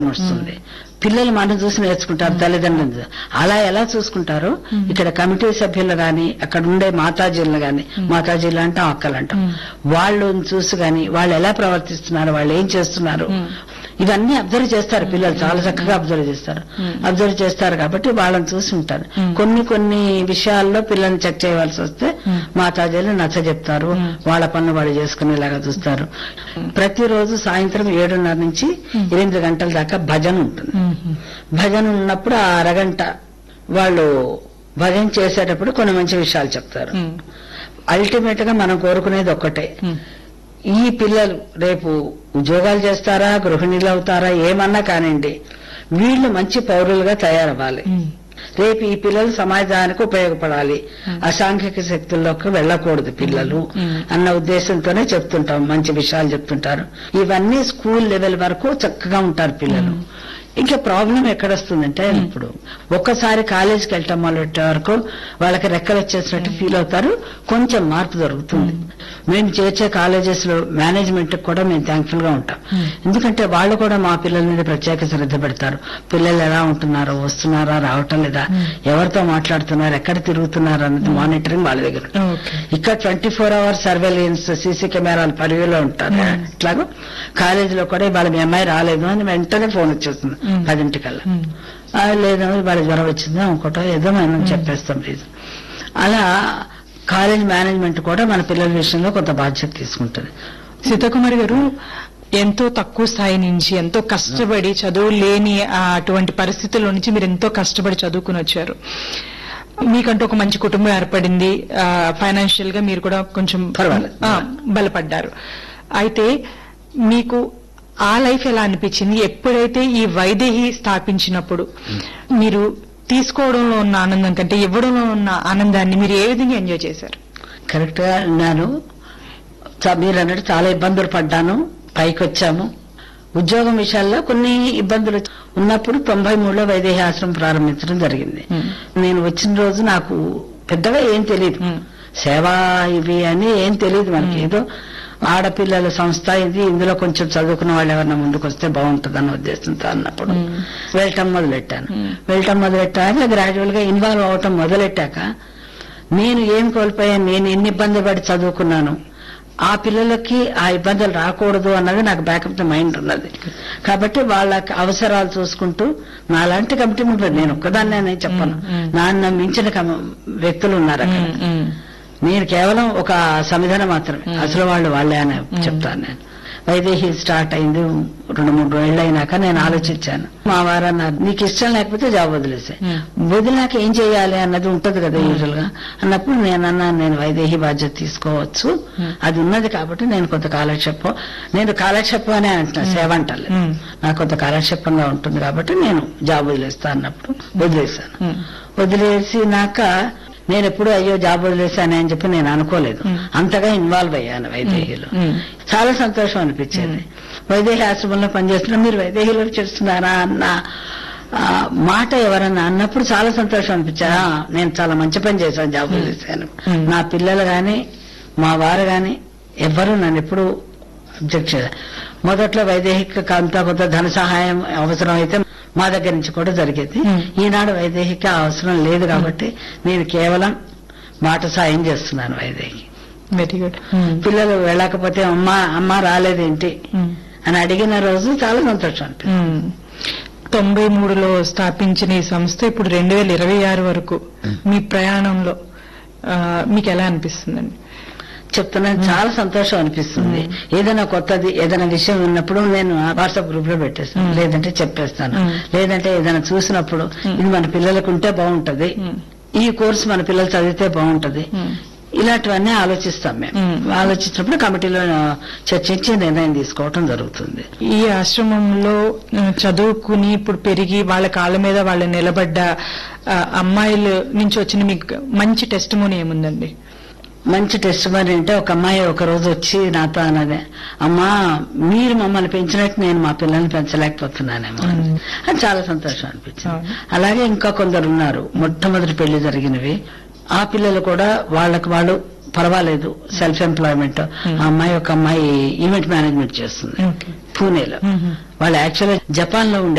వస్తుంది పిల్లలు మనం చూసి నేర్చుకుంటారు తల్లిదండ్రులు చూసి. అలా ఎలా చూసుకుంటారో ఇక్కడ కమిటీ సభ్యులు గాని అక్కడ ఉండే మాతాజీలు గాని మాతాజీలు అంటాం అక్కలు అంటాం వాళ్ళు చూసి గాని వాళ్ళు ఎలా ప్రవర్తిస్తున్నారు వాళ్ళు ఏం చేస్తున్నారు ఇవన్నీ అబ్జర్వ్ చేస్తారు పిల్లలు చాలా చక్కగా అబ్జర్వ్ చేస్తారు అబ్జర్వ్ చేస్తారు కాబట్టి వాళ్ళని చూసి ఉంటారు కొన్ని కొన్ని విషయాల్లో పిల్లల్ని చెక్ చేయవలసి వస్తే మాతాజీలు నచ్చ చెప్తారు వాళ్ళ పనులు వాళ్ళు చేసుకునేలాగా చూస్తారు ప్రతిరోజు సాయంత్రం ఏడున్నర నుంచి ఎనిమిది గంటల దాకా భజన ఉంటుంది భజన ఉన్నప్పుడు ఆ అరగంట వాళ్ళు భజన చేసేటప్పుడు కొన్ని మంచి విషయాలు చెప్తారు అల్టిమేట్ గా మనం కోరుకునేది ఒక్కటే ఈ పిల్లలు రేపు ఉద్యోగాలు చేస్తారా గృహిణీలు అవుతారా ఏమన్నా కానివ్వండి వీళ్ళు మంచి పౌరులుగా తయారవ్వాలి రేపు ఈ పిల్లలు సమాజానికి ఉపయోగపడాలి అసాంఘిక శక్తుల్లోకి వెళ్ళకూడదు పిల్లలు అన్న ఉద్దేశంతోనే చెప్తుంటాం మంచి విషయాలు చెప్తుంటారు ఇవన్నీ స్కూల్ లెవెల్ వరకు చక్కగా ఉంటారు పిల్లలు ఇంకా ప్రాబ్లం ఎక్కడొస్తుందంటే ఇప్పుడు ఒక్కసారి కాలేజీకి వెళ్ళటం మొదలెట్టే వరకు వాళ్ళకి రెక్కలు వచ్చేసినట్టు ఫీల్ అవుతారు కొంచెం మార్పు జరుగుతుంది మేము చేర్చే కాలేజెస్ లో మేనేజ్మెంట్ కూడా మేము థ్యాంక్ఫుల్ గా ఉంటాం ఎందుకంటే వాళ్ళు కూడా మా పిల్లల మీద ప్రత్యేక శ్రద్ధ పెడతారు పిల్లలు ఎలా ఉంటున్నారో వస్తున్నారా రావటం లేదా ఎవరితో మాట్లాడుతున్నారు ఎక్కడ తిరుగుతున్నారు అన్నది మానిటరింగ్ వాళ్ళ దగ్గర ఉంటుంది. ఓకే ఇక్కడ twenty four hour surveillance CC కెమెరాలు పరిధిలో ఉంటారు ఇట్లాగో కాలేజీలో కూడా ఇవాళ మీ అమ్మాయి రాలేదు అని వెంటనే ఫోన్ వచ్చేస్తుంది పదింటికల్లా ఆ, లేదు ఇవాళ జ్వరం వచ్చింది ఇంకోటో ఏదో మనం చెప్పేస్తాం ప్లీజ్ అలా కాలేజ్ మేనేజ్మెంట్ కూడా మన పిల్లల విషయంలో కొంత బాధ్యత తీసుకుంటుంది సీతాకుమారి గారు ఎంతో తక్కువ స్థాయి నుంచి ఎంతో కష్టపడి చదువు లేని ఆ అటువంటి పరిస్థితుల్లో నుంచి మీరు ఎంతో కష్టపడి చదువుకుని వచ్చారు మీకంటూ ఒక మంచి కుటుంబం ఏర్పడింది ఫైనాన్షియల్ గా మీరు కూడా కొంచెం పర్వాలేదు. ఆ, బలపడ్డారు అయితే మీకు ఆ లైఫ్ ఎలా అనిపించింది ఎప్పుడైతే ఈ వైదేహి స్థాపించినప్పుడు మీరు తీసుకోవడంలో ఉన్న ఆనందం కంటే ఇవ్వడంలో ఉన్న ఆనందాన్ని మీరు ఏ విధంగా ఎంజాయ్ చేశారు కరెక్ట్ గా నేను చ- మీరు అన్నట్టు చాలా ఇబ్బందులు పడ్డాను పైకి వచ్చాము ఉద్యోగం విషయాల్లో కొన్ని ఇబ్బందులు ఉన్నప్పుడు తొంభై మూడులో వైదేహి ఆశ్రమం ప్రారంభించడం జరిగింది Hmm. నేను వచ్చిన రోజు నాకు పెద్దగా ఏం తెలియదు Hmm. సేవా ఇవి అని ఏం తెలియదు మనకి ఏదో ఆడపిల్లల సంస్థ ఇది ఇందులో కొంచెం చదువుకున్న వాళ్ళు ఎవరన్నా ముందుకు వస్తే బాగుంటుంది అన్న ఉద్దేశంతో అన్నప్పుడు Hmm. వెళ్ళటం మొదలెట్టాను Hmm. వెళ్ళటం మొదలెట్టాక గ్రాడ్యువల్ గా ఇన్వాల్వ్ అవటం మొదలెట్టాక నేను ఏం కోల్పోయాను నేను ఎన్ని ఇబ్బందులు పడి చదువుకున్నాను ఆ పిల్లలకి ఆ ఇబ్బందులు రాకూడదు అన్నది నాకు బ్యాకప్ ద మైండ్ ఉన్నది కాబట్టి వాళ్ళ అవసరాలు చూసుకుంటూ నాలాంటి కమిటీ ఉంటుంది నేను ఒక్కదాన్నే అని చెప్పను మ్మ్, మ్మ్. నాన్న మించిన కమ- వ్యక్తులు ఉన్నారు అక్కడ నేను కేవలం ఒక సంవిధానం మాత్రమే అసలు వాళ్ళు వాళ్ళే అని చెప్తాను నేను వైదేహి స్టార్ట్ అయింది రెండు మూడు రోజులు అయినాక నేను ఆలోచించాను మా వారు అన్నారు నీకు ఇష్టం లేకపోతే జాబ్ వదిలేసే Hmm. వదిలాక ఏం చేయాలి అన్నది ఉంటది కదా యూజువల్ గా అన్నప్పుడు నేను అన్నాను నేను వైదేహి బాధ్యత తీసుకోవచ్చు అది ఉన్నది కాబట్టి నేను కొంత కాలక్షేపం నేను కాలక్షేపం అనే అంటున్నా సేవ అంటాను Hmm. నాకు కొంత కాలక్షేపంగా ఉంటుంది కాబట్టి నేను జాబ్ వదిలేస్తా అన్నప్పుడు వదిలేశాను వదిలేసినాక నేను ఎప్పుడు అయ్యో జాబ్ వదిలేశానే అని చెప్పి నేను అనుకోలేదు Hmm. అంతగా ఇన్వాల్వ్ అయ్యాను వైదేహిలో Hmm. చాలా సంతోషం అనిపించేది వైదేహి ఆశ్రమంలో పనిచేస్తున్నా మీరు వైదేహిలో చేస్తున్నారా అన్న ఆ, మాట ఎవరన్నా అన్నప్పుడు చాలా సంతోషం అనిపించా "ఆ, నేను చాలా మంచి పని చేశాను జాబ్ వదిలేశాను Hmm. నా పిల్లలు గాని మా వారు గాని ఎవ్వరూ నన్ను ఎప్పుడు అబ్జెక్ట్ చేయలేదు మొదట్లో వైదేహిక అంతా కొంత ధన సహాయం అవసరం అయితే మా దగ్గర నుంచి కూడా జరిగేది Hmm. ఈనాడు వైదేహిక అవసరం లేదు కాబట్టి నేను కేవలం మాట సాయం చేస్తున్నాను వైదేహి వెరీ గుడ్ పిల్లలు వెళ్ళకపోతే అమ్మ అమ్మ రాలేదేంటి అని అడిగిన రోజు చాలా సంతోషం అనిపించింది తొంభై మూడులో స్థాపించిన ఈ సంస్థ ఇప్పుడు రెండు వేల ఇరవై ఆరు వరకు మీ ప్రయాణంలో ఆ, మీకు ఎలా అనిపిస్తుందండి చెప్తున్నాను చాలా సంతోషం అనిపిస్తుంది ఏదైనా కొత్తది ఏదైనా విషయం ఉన్నప్పుడు నేను వాట్సాప్ గ్రూప్ లో పెట్టేస్తాను లేదంటే చెప్పేస్తాను మ్మ్. లేదంటే ఏదైనా చూసినప్పుడు ఇది మన పిల్లలకు ఉంటే బాగుంటది మ్మ్. ఈ కోర్సు మన పిల్లలు చదివితే బాగుంటది మ్మ్. ఇలాంటివన్నీ ఆలోచిస్తాం మేము మ్మ్. ఆలోచించినప్పుడు కమిటీలో చర్చించి నిర్ణయం తీసుకోవటం జరుగుతుంది ఈ ఆశ్రమంలో ఆ, చదువుకుని ఇప్పుడు పెరిగి వాళ్ళ కాళ్ళ మీద వాళ్ళు నిలబడ్డ ఆ, అమ్మాయిల నుంచి వచ్చిన మీకు మంచి టెస్ట్ ఏముందండి మంచి టెస్ట్ మరి అంటే ఒక అమ్మాయి ఒక రోజు వచ్చి నాతో అన్నదే అమ్మా మీరు మమ్మల్ని పెంచినట్టు నేను మా పిల్లల్ని పెంచలేకపోతున్నానేమో అని. మ్మ్. అది చాలా సంతోషం అనిపించింది అవును. అలాగే ఇంకా కొందరు ఉన్నారు మొట్టమొదటి పెళ్లి జరిగినవి ఆ పిల్లలు కూడా వాళ్ళకి వాళ్ళు పర్వాలేదు సెల్ఫ్ ఎంప్లాయ్మెంట్ ఆ అమ్మాయి ఒక అమ్మాయి ఈవెంట్ మేనేజ్మెంట్ చేస్తుంది ఓకే పూణేలో మ్మ్. వాళ్ళు యాక్చువల్గా జపాన్ లో ఉండే